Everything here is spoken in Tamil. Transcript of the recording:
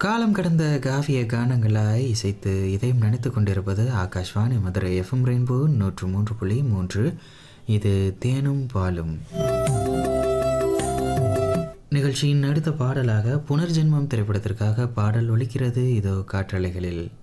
காலம் கடந்த காவிய கானங்களாய் இசைத்து இதயம் நினைத்து கொண்டிருப்பது ஆகாஷ்வாணி மதுரை எஃப்எம் ரெயின்போ நூற்று மூன்று புள்ளி மூன்று இது தேனும் பாலும் நிகழ்ச்சியின் அடுத்த பாடலாக புனர்ஜென்மம் திரைப்படத்திற்காக பாடல் ஒலிக்கிறது இதோ காற்றலைகளில்